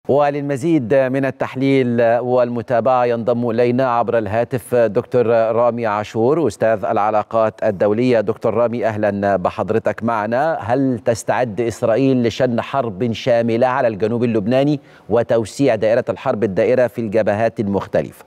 وللمزيد من التحليل والمتابعة ينضم إلينا عبر الهاتف دكتور رامي عاشور أستاذ العلاقات الدولية دكتور رامي أهلا بحضرتك معنا هل تستعد إسرائيل لشن حرب شاملة على الجنوب اللبناني وتوسيع دائرة الحرب الدائرة في الجبهات المختلفة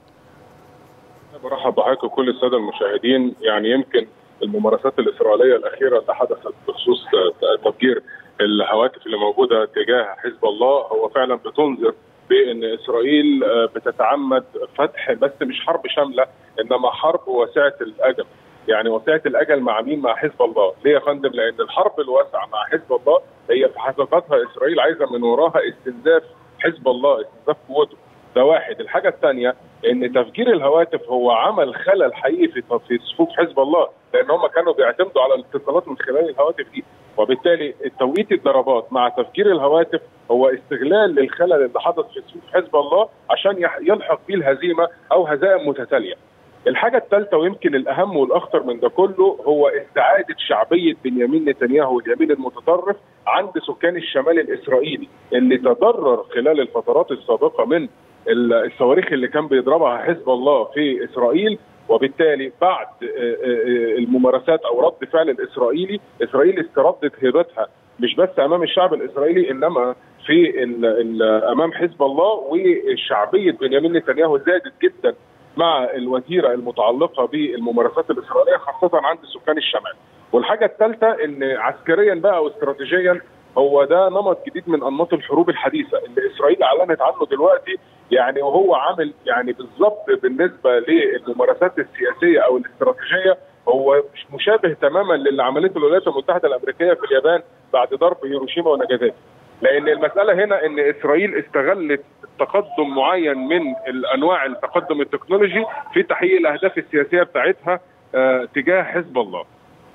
برحب بحضرتك وكل السادة المشاهدين يعني يمكن الممارسات الإسرائيلية الأخيرة اللي حدثت بخصوص تفجير الهواتف اللي موجوده تجاه حزب الله هو فعلا بتنذر بان اسرائيل بتتعمد فتح بس مش حرب شامله انما حرب واسعه الاجل يعني واسعه الاجل مع مين؟ مع حزب الله، ليه يا فندم؟ لان الحرب الواسعه مع حزب الله هي في حقيقتها اسرائيل عايزه من وراها استنزاف حزب الله، استنزاف قوته. ده واحد، الحاجه الثانيه ان تفجير الهواتف هو عمل خلل حقيقي في في صفوف حزب الله، لان هم كانوا بيعتمدوا على الاتصالات من خلال الهواتف دي، وبالتالي توقيت الضربات مع تفجير الهواتف هو استغلال للخلل اللي حدث في صفوف حزب الله عشان يلحق به الهزيمه او هزائم متتاليه. الحاجه الثالثه ويمكن الاهم والاخطر من ده كله هو استعاده شعبيه بنيامين نتنياهو واليمين المتطرف عند سكان الشمال الاسرائيلي اللي تضرر خلال الفترات السابقه من الصواريخ اللي كان بيضربها حزب الله في اسرائيل وبالتالي بعد الممارسات او رد فعل الاسرائيلي اسرائيل استردت هيبتها مش بس امام الشعب الاسرائيلي انما في ال ال امام حزب الله وشعبيه بنيامين نتنياهو زادت جدا مع الوتيره المتعلقه بالممارسات الاسرائيليه خاصه عند سكان الشمال. والحاجه الثالثه ان عسكريا بقى واستراتيجيا هو ده نمط جديد من انماط الحروب الحديثه اللي اسرائيل اعلنت عنه دلوقتي يعني وهو عامل يعني بالظبط بالنسبه للممارسات السياسيه او الاستراتيجيه هو مش مشابه تماما للي عملته الولايات المتحده الامريكيه في اليابان بعد ضرب هيروشيما وناجازاكي. لان المساله هنا ان اسرائيل استغلت تقدم معين من الانواع التقدم التكنولوجي في تحقيق الاهداف السياسيه بتاعتها آه تجاه حزب الله.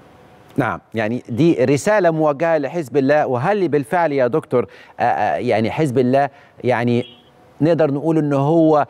نعم يعني دي رسالة موجهة لحزب الله وهل بالفعل يا دكتور آآ يعني حزب الله يعني نقدر نقول ان هو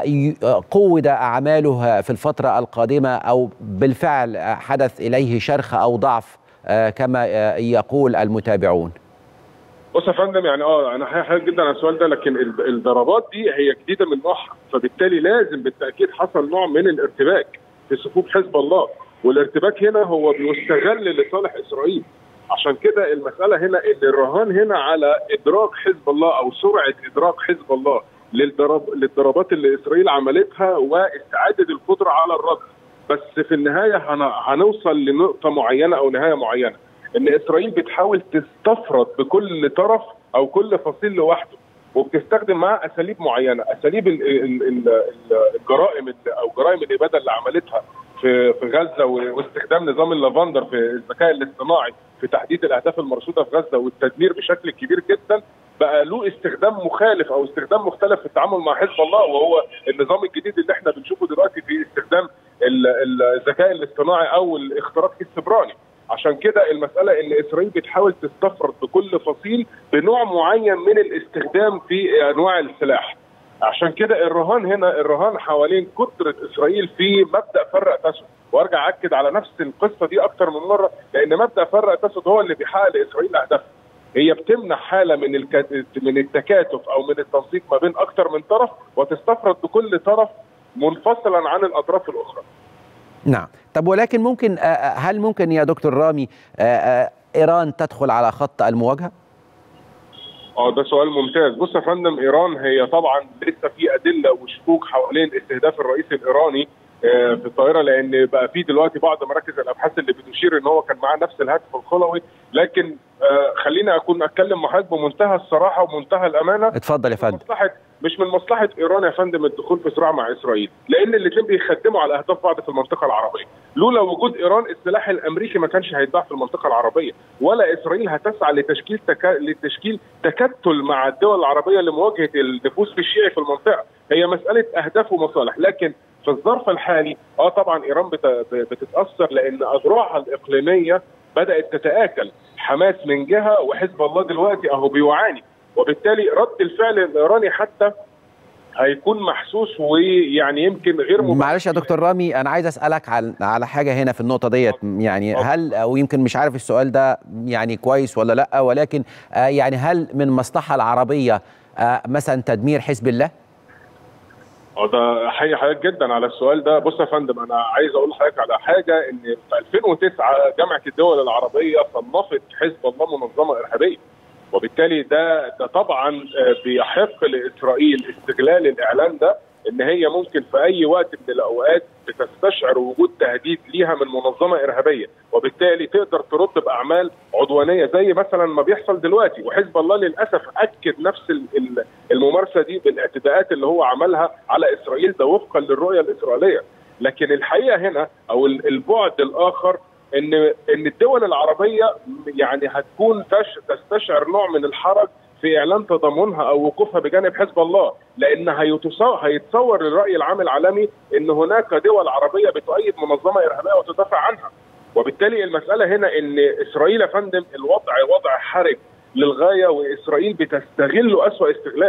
قود اعماله في الفتره القادمه او بالفعل حدث اليه شرخ او ضعف كما يقول المتابعون بص يا فندم يعني اه انا حقيقي جدا على السؤال ده لكن الضربات دي هي جديده من نوعها فبالتالي لازم بالتاكيد حصل نوع من الارتباك في صفوف حزب الله والارتباك هنا هو بيستغل لصالح اسرائيل عشان كده المساله هنا ان الرهان هنا على ادراك حزب الله او سرعه ادراك حزب الله للضرب للضربات اللي اسرائيل عملتها واستعاده القدره على الرد بس في النهايه هنوصل لنقطه معينه او نهايه معينه ان اسرائيل بتحاول تستفرد بكل طرف او كل فصيل لوحده وبتستخدم معاه اساليب معينه اساليب الجرائم او جرائم الاباده اللي عملتها في في غزه واستخدام نظام اللافندر في الذكاء الاصطناعي في تحديد الاهداف المرصوده في غزه والتدمير بشكل كبير جدا بقى له استخدام مخالف او استخدام مختلف في التعامل مع حزب الله وهو النظام الجديد اللي احنا بنشوفه دلوقتي في استخدام الذكاء الاصطناعي او الاختراق السبراني عشان كده المساله ان اسرائيل بتحاول تستفرد بكل فصيل بنوع معين من الاستخدام في انواع السلاح عشان كده الرهان هنا الرهان حوالين كترة اسرائيل في مبدا فرق تسد وارجع اكد على نفس القصه دي اكتر من مره لان مبدا فرق تسد هو اللي بيحقق لاسرائيل اهدافها هي بتمنع حاله من الك... من التكاتف او من التنسيق ما بين اكتر من طرف وتستفرد بكل طرف منفصلا عن الاطراف الاخرى نعم طب ولكن ممكن هل ممكن يا دكتور رامي ايران تدخل على خط المواجهه اه ده سؤال ممتاز بص يا فندم ايران هي طبعا لسه في ادله وشكوك حوالين استهداف الرئيس الايراني في الطائره لان بقى في دلوقتي بعض مراكز الابحاث اللي بتشير ان هو كان معاه نفس الهاتف الخلوي لكن خليني اكون اتكلم مع حضرتك بمنتهى الصراحه ومنتهى الامانه اتفضل يا فندم مصلحه مش من مصلحه ايران يا فندم الدخول في صراع مع اسرائيل لان الاثنين بيخدموا على اهداف بعض في المنطقه العربيه لولا وجود ايران السلاح الامريكي ما كانش هيتباع في المنطقه العربيه ولا اسرائيل هتسعى لتشكيل تكا... لتشكيل تكتل مع الدول العربيه لمواجهه النفوذ الشيعي في المنطقه هي مساله اهداف ومصالح لكن في الظرف الحالي اه طبعا ايران بت... بتتاثر لان اذرعها الاقليميه بدات تتاكل حماس من جهه وحزب الله دلوقتي اهو بيعاني وبالتالي رد الفعل الايراني حتى هيكون محسوس ويعني يمكن غير معلش يا دكتور رامي انا عايز اسالك على على حاجه هنا في النقطه ديت يعني هل او يمكن مش عارف السؤال ده يعني كويس ولا لا ولكن يعني هل من مصلحه العربيه مثلا تدمير حزب الله؟ اه ده حقيقي حضرتك جدا على السؤال ده بص يا فندم انا عايز اقول لحضرتك على حاجه ان في 2009 جامعه الدول العربيه صنفت حزب الله منظمه ارهابيه وبالتالي ده ده طبعا بيحق لاسرائيل استغلال الاعلان ده ان هي ممكن في اي وقت من الاوقات بتستشعر وجود تهديد ليها من منظمه ارهابيه وبالتالي تقدر ترد باعمال عدوانيه زي مثلا ما بيحصل دلوقتي وحزب الله للاسف اكد نفس الممارسه دي بالاعتداءات اللي هو عملها على اسرائيل ده وفقا للرؤيه الاسرائيليه لكن الحقيقه هنا او البعد الاخر ان ان الدول العربيه يعني هتكون تستشعر نوع من الحرج في اعلان تضامنها او وقوفها بجانب حزب الله لان هيتصور للراي العام العالمي ان هناك دول عربيه بتؤيد منظمه ارهابيه وتدافع عنها وبالتالي المساله هنا ان اسرائيل يا فندم الوضع وضع حرج للغايه واسرائيل بتستغل اسوا استغلال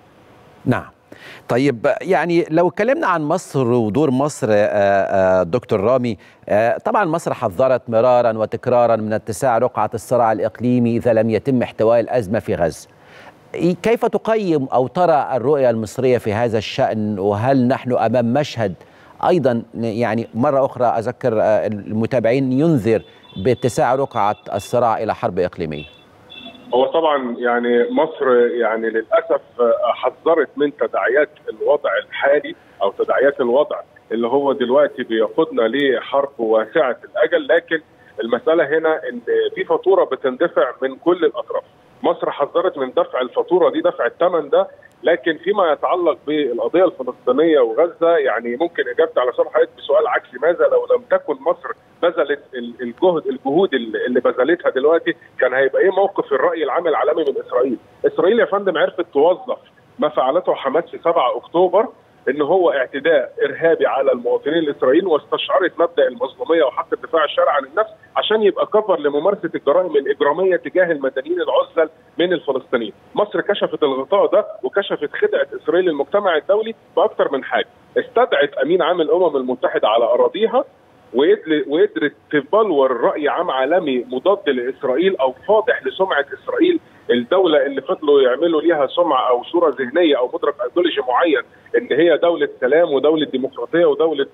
نعم طيب يعني لو اتكلمنا عن مصر ودور مصر دكتور رامي طبعا مصر حذرت مرارا وتكرارا من اتساع رقعة الصراع الإقليمي إذا لم يتم احتواء الأزمة في غزة كيف تقيم أو ترى الرؤية المصرية في هذا الشأن وهل نحن أمام مشهد أيضا يعني مرة أخرى أذكر المتابعين ينذر باتساع رقعة الصراع إلى حرب إقليمية هو طبعا يعني مصر يعني للاسف حذرت من تداعيات الوضع الحالي او تداعيات الوضع اللي هو دلوقتي بيقودنا لحرب واسعه الاجل لكن المساله هنا ان في فاتوره بتندفع من كل الاطراف. مصر حذرت من دفع الفاتوره دي دفع الثمن ده لكن فيما يتعلق بالقضيه الفلسطينيه وغزه يعني ممكن اجابتي على سؤال حضرتك بسؤال عكسي ماذا لو لم تكن مصر بذلت الجهد الجهود اللي بذلتها دلوقتي كان هيبقى ايه موقف الراي العام العالمي من اسرائيل؟ اسرائيل يا فندم عرفت توظف ما فعلته حماس في 7 اكتوبر ان هو اعتداء ارهابي على المواطنين الاسرائيليين واستشعرت مبدا المظلوميه وحق الدفاع الشرعي عن النفس عشان يبقى كفر لممارسه الجرائم الاجراميه تجاه المدنيين العزل من الفلسطينيين. مصر كشفت الغطاء ده وكشفت خدعه اسرائيل للمجتمع الدولي باكثر من حاجه. استدعت امين عام الامم المتحده على اراضيها وقدرت تبلور راي عام عالمي مضاد لاسرائيل او فاضح لسمعه اسرائيل الدوله اللي فضلوا يعملوا ليها سمعه او صوره ذهنيه او مدرك ايديولوجي معين ان هي دوله سلام ودوله ديمقراطيه ودوله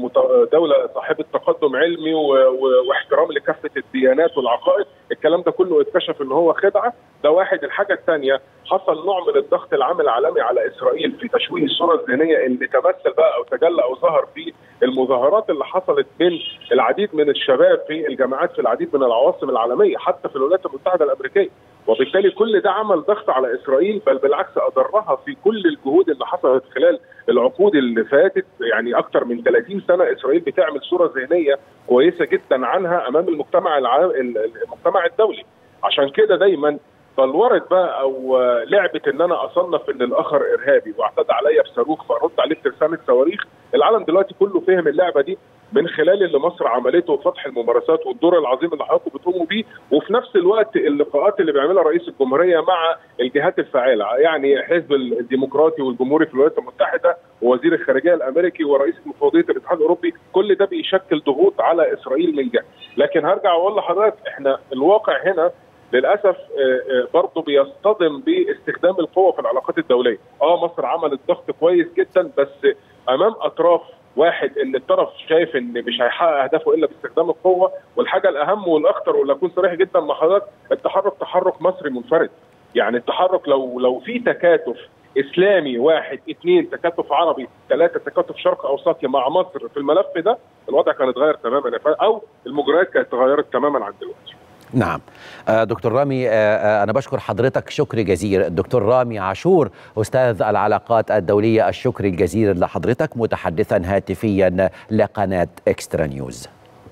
دوله صاحبه تقدم علمي واحترام لكافه الديانات والعقائد الكلام ده كله اتكشف ان هو خدعه ده واحد الحاجه الثانيه حصل نوع من الضغط العام العالمي على اسرائيل في تشويه الصوره الذهنيه اللي تمثل بقى او تجلى او ظهر في المظاهرات اللي حصلت بين العديد من الشباب في الجامعات في العديد من العواصم العالميه حتى في الولايات المتحده الامريكيه وبالتالي كل ده عمل ضغط على اسرائيل بل بالعكس اضرها في كل الجهود اللي حصلت خلال العقود اللي فاتت يعني اكثر من 30 سنه اسرائيل بتعمل صوره ذهنيه كويسه جدا عنها امام المجتمع العام المجتمع الدولي عشان كده دايما بلورت بقى او لعبه ان انا اصنف ان الاخر ارهابي واعتدى عليا بصاروخ فارد عليه بترسانه صواريخ العالم دلوقتي كله فهم اللعبه دي من خلال اللي مصر عملته وفتح الممارسات والدور العظيم اللي حضراتكم بتقوموا بيه وفي نفس الوقت اللقاءات اللي بيعملها رئيس الجمهوريه مع الجهات الفاعله يعني حزب الديمقراطي والجمهوري في الولايات المتحده ووزير الخارجيه الامريكي ورئيس مفوضيه الاتحاد الاوروبي كل ده بيشكل ضغوط على اسرائيل من جهه لكن هرجع واقول لحضرتك احنا الواقع هنا للاسف برضه بيصطدم باستخدام القوه في العلاقات الدوليه اه مصر عملت ضغط كويس جدا بس امام اطراف واحد ان الطرف شايف ان مش هيحقق اهدافه الا باستخدام القوه والحاجه الاهم والاخطر واللي اكون صريح جدا مع حضرتك التحرك تحرك مصري منفرد يعني التحرك لو لو في تكاتف اسلامي واحد اثنين تكاتف عربي ثلاثه تكاتف شرق اوسطي مع مصر في الملف ده الوضع كان اتغير تماما او المجريات كانت اتغيرت تماما عن دلوقتي نعم دكتور رامي أنا بشكر حضرتك شكر جزيل الدكتور رامي عاشور أستاذ العلاقات الدولية الشكر الجزيل لحضرتك متحدثا هاتفيا لقناة إكسترا نيوز